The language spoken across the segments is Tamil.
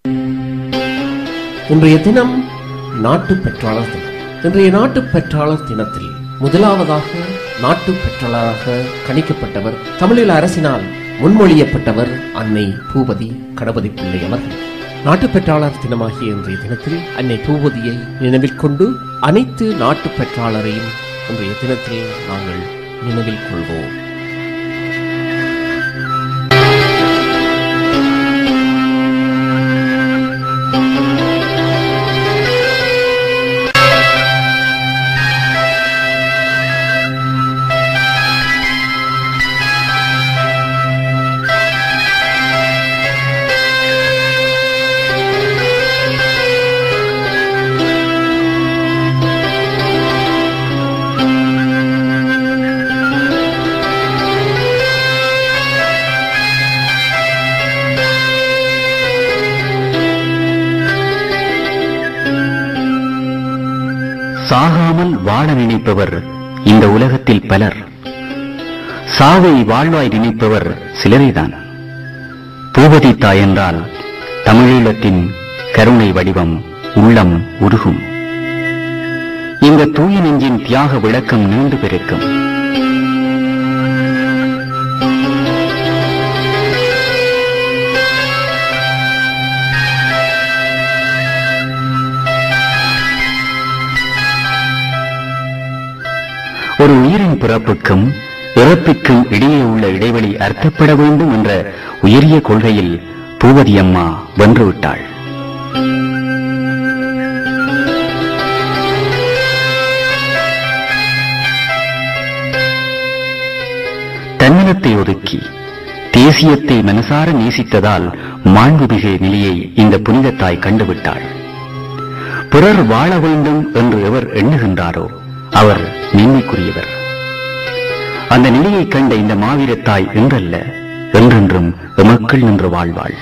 இன்றைய தினம் நாட்டு பெற்றாளர் தினம் இன்றைய நாட்டு பெற்றாளர் தினத்தில் முதலாவதாக நாட்டு பெற்றாளராக கணிக்கப்பட்டவர் தமிழில் அரசினால் முன்மொழியப்பட்டவர் அன்னை பூபதி கணபதி பிள்ளை அவர்கள் நாட்டு பெற்றாளர் தினமாகிய இன்றைய தினத்தில் அன்னை பூபதியை நினைவில் கொண்டு அனைத்து நாட்டு பெற்றாளரையும் இன்றைய தினத்தில் நாங்கள் நினைவில் கொள்வோம் சாகாமல் வாழ நினைப்பவர் இந்த உலகத்தில் பலர் சாவை வாழ்வாய் நினைப்பவர் சிலரேதான் பூபதி தாய் என்றால் தமிழீழத்தின் கருணை வடிவம் உள்ளம் உருகும் இந்த தூய நெஞ்சின் தியாக விளக்கம் நீண்டு பெருக்கும் ஒரு உயிரின் பிறப்புக்கும் இறப்பிற்கும் இடையே உள்ள இடைவெளி அர்த்தப்பட வேண்டும் என்ற உயரிய கொள்கையில் பூவதி அம்மா வென்றுவிட்டாள் தன்னலத்தை ஒதுக்கி தேசியத்தை மனசார நேசித்ததால் மாண்புமிகு நிலையை இந்த புனித தாய் கண்டுவிட்டாள் பிறர் வாழ வேண்டும் என்று எவர் எண்ணுகின்றாரோ அவர் மேன்மைக்குரியவர் அந்த நிலையை கண்ட இந்த மாவீரத்தாய் என்றல்ல என்றென்றும் எமக்குள் நின்று வாழ்வாள்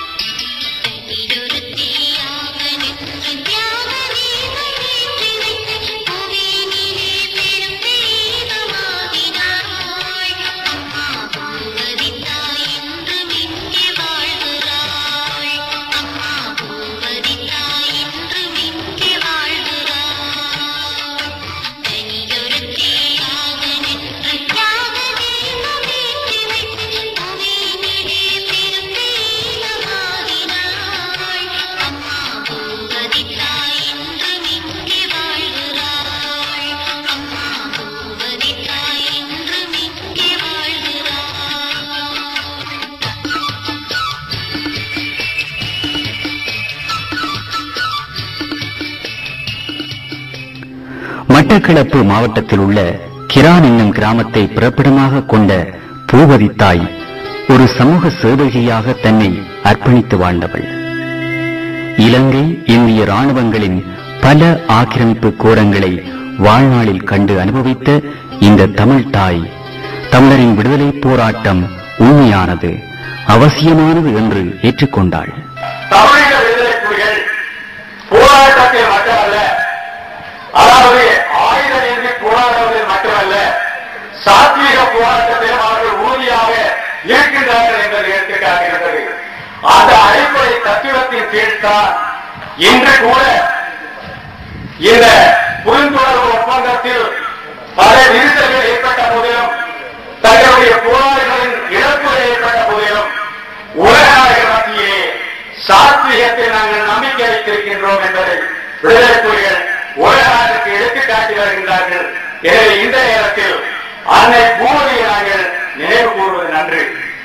மட்டக்களப்பு மாவட்டத்தில் உள்ள கிரான் என்னும் கிராமத்தை பிறப்பிடமாக கொண்ட பூவதி தாய் ஒரு சமூக சேவகியாக தன்னை அர்ப்பணித்து வாழ்ந்தவள் இலங்கை இந்திய ராணுவங்களின் பல ஆக்கிரமிப்பு கோரங்களை வாழ்நாளில் கண்டு அனுபவித்த இந்த தமிழ் தாய் தமிழரின் விடுதலை போராட்டம் உண்மையானது அவசியமானது என்று ஏற்றுக்கொண்டாள் தமிழக விடுதலை புலிகள் போராட்டத்தில் மட்டுமல்ல அதாவது ஆயுதமின்றி போராடுவதில் மட்டுமல்ல சாத்வீக போராட்டத்திலும் அவர்கள் உறுதியாக இருக்கின்றார்கள் என்பதை எடுத்துக்காட்டுகின்றது அந்த அடிப்படை தத்துவத்தின் கீழ்தான் இன்று கூட இந்த புரிந்துணர்வு ஒப்பந்தத்தில் பல விரிசல்கள் ஏற்பட்ட போதிலும் தங்களுடைய போராளிகளின் இழப்புகள் ஏற்பட்ட போதிலும் உலக நாடுகள் மத்தியிலே சாத்வீகத்தில் நாங்கள் நம்பிக்கை வைத்திருக்கின்றோம் என்பதை விடுதலை புலிகள் உலக நாட்டுக்கு எடுத்துக்காட்டி வருகின்றார்கள் எனவே இந்த நேரத்தில் அன்னை பூமியை நாங்கள் நினைவு கூறுவது நன்று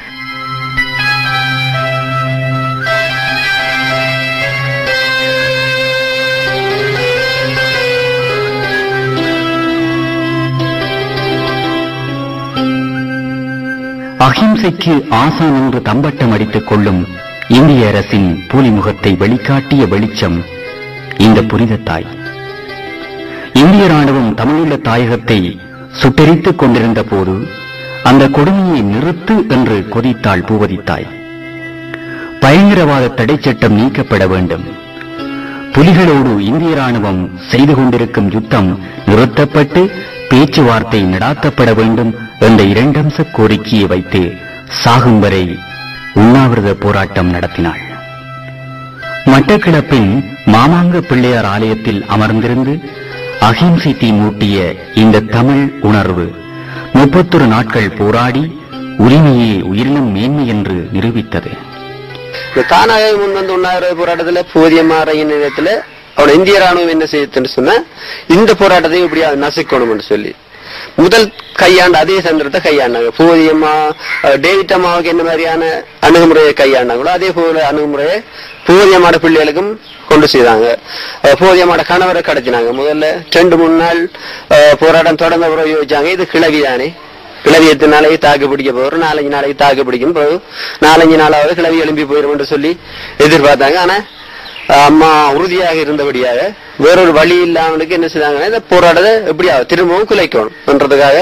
அகிம்சைக்கு ஆசான் என்று தம்பட்டம் அடித்துக் கொள்ளும் இந்திய அரசின் பூலிமுகத்தை வெளிக்காட்டிய வெளிச்சம் இந்த புனித தாய் இந்திய ராணுவம் தமிழீழ தாயகத்தை சுட்டெரித்துக் கொண்டிருந்த போது அந்த கொடுமையை நிறுத்து என்று கொதித்தாள் பூவதி தாய் பயங்கரவாத தடை சட்டம் நீக்கப்பட வேண்டும் புலிகளோடு இந்திய ராணுவம் செய்து கொண்டிருக்கும் யுத்தம் நிறுத்தப்பட்டு பேச்சுவார்த்தை நடாத்தப்பட வேண்டும் என்ற இரண்டம்ச கோரிக்கையை வைத்து சாகும் வரை உண்ணாவிரத போராட்டம் நடத்தினாள் மட்டக்கிளப்பின் மாமாங்க பிள்ளையார் ஆலயத்தில் அமர்ந்திருந்து அகிம்சை தீ மூட்டிய இந்த தமிழ் உணர்வு முப்பத்தொரு நாட்கள் போராடி உரிமையே உயிரினும் மேன்மை என்று நிரூபித்தது இந்த தானாகவே முன் வந்து உண்ணாவிரத போராட்டத்துல போதியமாற நேரத்துல அவன இந்திய ராணுவம் என்ன செய்யுதுன்னு சொன்னா இந்த போராட்டத்தை இப்படி நசுக்கணும்னு சொல்லி முதல் கையாண்ட அதே சந்திரத்தை கையாண்டாங்க போதியம்மா அஹ், டேவிட் அம்மாவுக்கு என்ன மாதிரியான அணுகுமுறையை கையாண்டாங்களோ அதே போல அணுகுமுறையை போதியமாட பிள்ளைகளுக்கும் கொண்டு செய்தாங்க அஹ், போதியமாட கணவரை கடத்தினாங்க முதல்ல ரெண்டு மூணு நாள் அஹ், போராட்டம் தொடர்ந்த பிறகு யோசிச்சாங்க இது கிளவிதானே கிளவி எத்தனை நாளைக்கு தாக்கு பிடிக்க போறோம் நாலஞ்சு நாளைக்கு தாக்கு பிடிக்கும் பிறகு நாலஞ்சு நாளாவது கிளவி எழும்பி போயிரும் என்று சொல்லி எதிர்பார்த்தாங்க ஆனா அம்மா உறுதியாக இருந்தபடியாக வேறொரு வழி இல்லாமலுக்கு என்ன செய்தாங்கன்னா இந்த போராட்டத்தை எப்படியாவது திரும்பவும் குலைக்கணும் என்றதுக்காக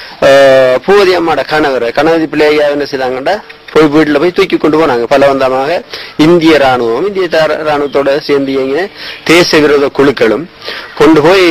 ஆஹ், பூவதி அம்மாட கணவர் கணவதி பிள்ளையா என்ன செய்தாங்கன்னா போய் வீட்டுல போய் தூக்கி கொண்டு போனாங்க பலவந்தமாக இந்திய ராணுவம் இந்திய தா- ராணுவத்தோட சேர்ந்து இயங்கின தேச விரோத குழுக்களும் கொண்டு போய்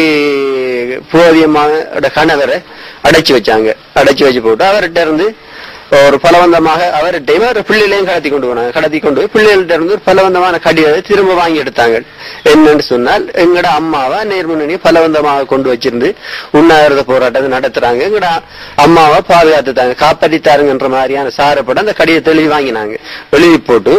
பூவதி அம்மாவோட கணவரை அடைச்சு வச்சாங்க அடைச்சு வச்சு போட்டு அவர்கிட்ட இருந்து ஒரு பலவந்தமாக அவர்கிட்டையும் அவர் பிள்ளைகளையும் கடத்தி கொண்டு போனாங்க கடத்தி கொண்டு போய் பிள்ளைகள்ட்ட இருந்து ஒரு பலவந்தமான கடிதத்தை திரும்ப வாங்கி எடுத்தாங்க என்னன்னு சொன்னால் எங்கட அம்மாவை நேர்முன்னணி பலவந்தமாக கொண்டு வச்சிருந்து உண்ணாவிரத போராட்டத்தை நடத்துறாங்க எங்கட அம்மாவை பாதுகாத்துட்டாங்க காப்பாற்றித்தாருங்கன்ற மாதிரியான சாரப்பட அந்த கடிதத்தை எழுதி வாங்கினாங்க எழுதி போட்டு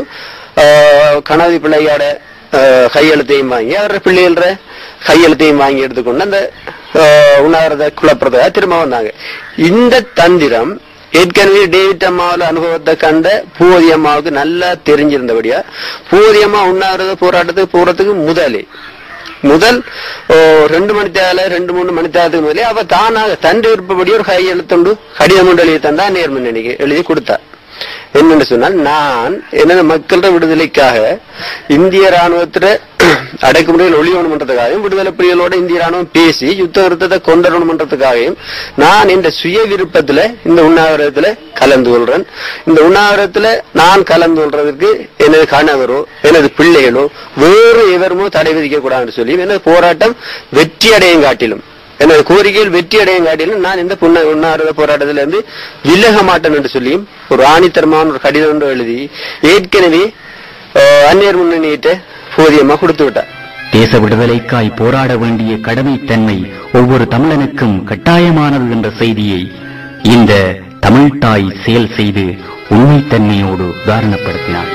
ஆஹ், கணவதி பிள்ளையோட ஆஹ், கையெழுத்தையும் வாங்கி அவர பிள்ளைகள கையெழுத்தையும் வாங்கி எடுத்துக்கொண்டு அந்த ஆஹ், உண்ணாவிரத குழப்பறதுக்காக திரும்ப வந்தாங்க இந்த தந்திரம் ஏற்கனவே டேவிட் அம்மாவில் அனுபவத்தை கண்ட பூவதி அம்மாவுக்கு நல்லா தெரிஞ்சிருந்தபடியா பூவதி அம்மா உண்ணாவிரத போராட்டத்துக்கு போறதுக்கு முதலே முதல் ஓ, ரெண்டு மணி தேவை ரெண்டு மூணு மணி தேவத்துக்கு முதலே அவ தானாக தன் விருப்பப்படி ஒரு கையெழுத்துண்டு கடிதம் ஒன்று எழுதி தந்தா நேர்மணிக்கு எழுதி கொடுத்தா என்னன்னு சொன்னால் நான் எனது மக்களோட விடுதலைக்காக இந்திய ராணுவத்துல அடக்குமுறையில் ஒளியணுமன்றதுக்காகவும் விடுதலை புலிகளோட இந்திய ராணுவம் பேசி யுத்த நிறுத்தத்தை கொண்டரணுமன்றதுக்காகவும் நான் இந்த சுய விருப்பத்துல இந்த உண்ணாவிரதத்துல கலந்து கொள்றேன் இந்த உண்ணாவிரதத்துல நான் கலந்து கொள்றதுக்கு எனது கணவரோ எனது பிள்ளைகளோ வேறு எவருமோ தடை விதிக்க கூடாதுன்னு சொல்லி எனது போராட்டம் வெற்றி அடையும் காட்டிலும் எனது கோரிக்கையில் வெற்றி அடையும் காட்டிலும் நான் இந்த புண்ண உண்ணாவிரத போராட்டத்தில இருந்து விலக மாட்டேன் என்று சொல்லியும் ஒரு ஆணித்தரமான ஒரு கடிதம் ஒன்று எழுதி ஏற்கனவே அஹ், அந்நியர் முன்னணியிட்ட போதியமா கொடுத்து விட்டார் தேச விடுதலைக்காய் போராட வேண்டிய கடமைத்தன்மை ஒவ்வொரு தமிழனுக்கும் கட்டாயமானது என்ற செய்தியை இந்த தமிழ்த்தாய் செயல் செய்து உண்மைத்தன்மையோடு உதாரணப்படுத்தினார்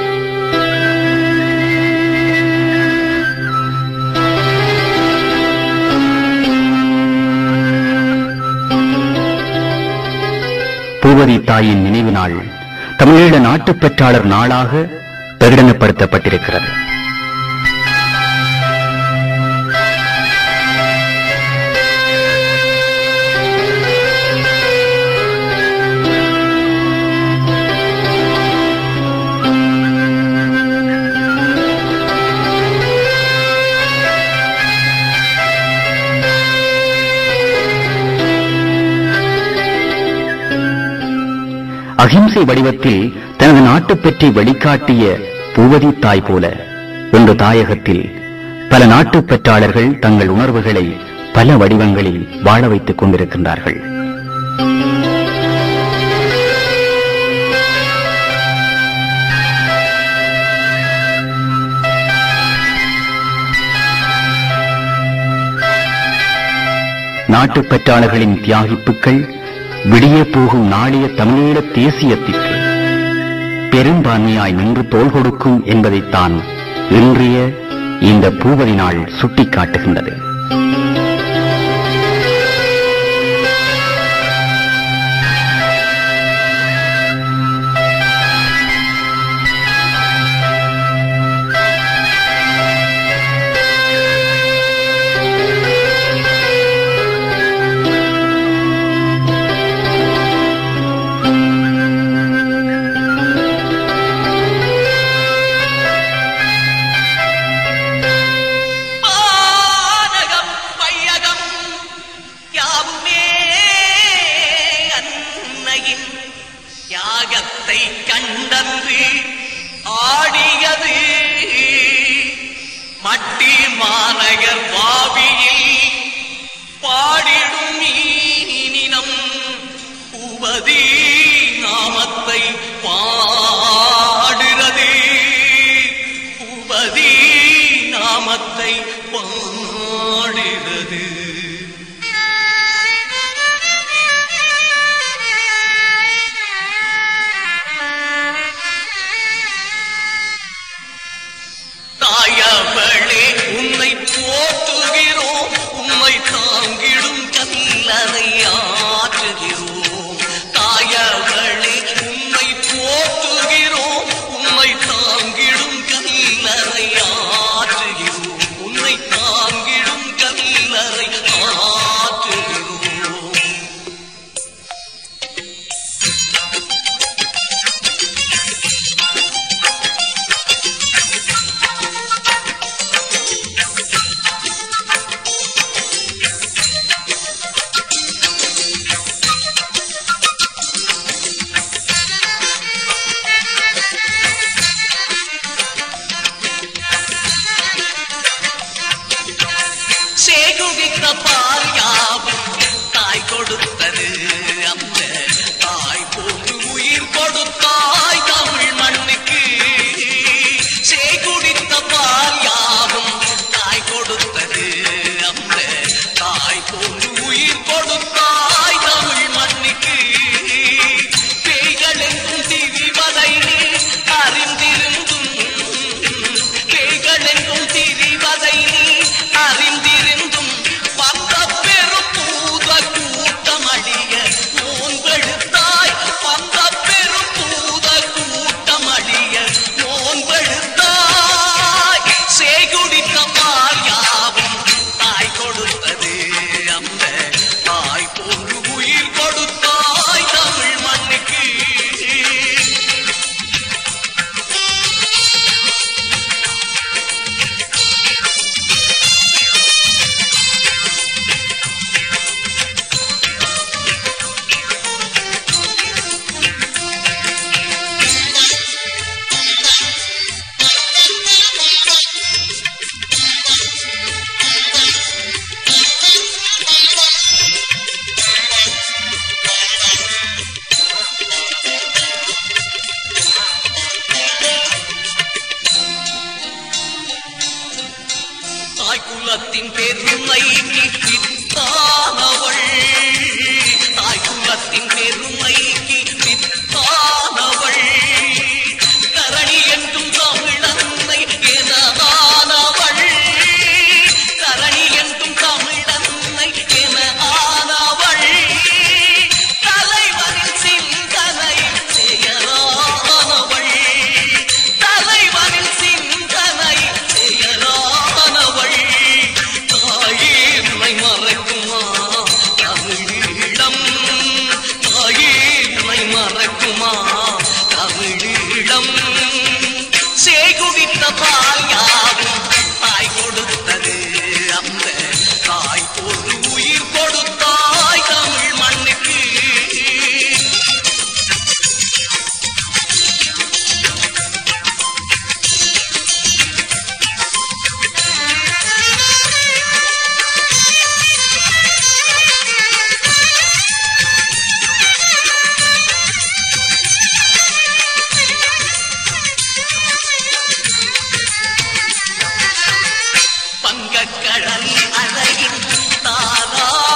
பூவதி தாயின் நினைவு நாள் தமிழீழ நாட்டுப் பெற்றாளர் நாளாக பிரகடனப்படுத்தப்பட்டிருக்கிறது அகிம்சை வடிவத்தில் தனது நாட்டுப் பற்றி வெளிக்காட்டிய பூவதி தாய் போல இன்று தாயகத்தில் பல நாட்டுப் பெற்றாளர்கள் தங்கள் உணர்வுகளை பல வடிவங்களில் வாழ வைத்துக் கொண்டிருக்கின்றார்கள் நாட்டுப் பெற்றாளர்களின் தியாகிப்புக்கள் விடிய போகும் நாளைய தமிழீழ தேசியத்திற்கு பெரும்பான்மையாய் நின்று தோள் கொடுக்கும் என்பதைத்தான் இன்றைய இந்த பூவதி நாள் சுட்டிக்காட்டுகின்றது பானகம் வையகம் யாவுமே அன்னையின் யாகத்தை கண்டன்று ஆடியது மட்டி மாநகர் பாவியில் பாடிடும் மீனினம் உபதி நாமத்தை பாடுறது உபதி நாமத்தை பாடுகிறது தாயவளே உன்னை போற்றுகிறோம் உம்மை தாங்கிடும் கல்லறை ஆற்றுகிறோம் தாயவளே உன்னை போற்றுகிறோம் உம்மை தாங்கிடும் கல்லறை ஆற்றுகிறோம் உன்னை தாங்கிடும் கல்லறை ஆற்றுகிறோம் சேகுடித்த பால் யாவும் தாய் கொடுத்தது அந்த தாய் போன்று உயிர் கொடுத்தாய் தமிழ் மண்ணுக்கு சேகுடித்த பால் யாவும் தாய் கொடுத்தது அந்த தாய் போன்று உயிர் கொடுத்தாய் தமிழ் மண்ணுக்கு பேய்களெங்கும் திரிவதை நீ அறிந்திருந்தும் பேய்களெங்கும் திரிவதை நீ அறிந்திருந்தும் பந்த பெரும்பூத கூட்டமடிய நோன்பெடுத்தாய் பந்த பெரும்பூத கூட்டமடிய நோன்பெடுத்தாய் சேகுடித்த மாரியாவும் தாய் கொடுத்தது அந்த தாய் போன்று உயிர் கொடுத்தாய் தமிழ் மண்ணுக்கு தாய் குலத்தின் பெருமைக்கு வித்தானவள் தாய் குலத்தின் பெருமைக்கு வித்தானவள் தரணி என்றும் தமிழன்னை எனதானவள் தரணி என்றும் தமிழன்னை என ஆனவள் தலைவரின் சிந்தனை செயலானவள் தலைவரின் சிந்தனை செயலானவள் தாயின்மை மறக்குமா தமிழீழம் தாயின்மை மறக்குமா தமிழீழம் சேகுவித்த பால் யாவும் தாய் கொடுத்தது அந்த தாய் ஒரு உயிர் கொடுத்தாய் தமிழ் மண்ணுக்கு பங்கக்கடல் அலையின் தாரா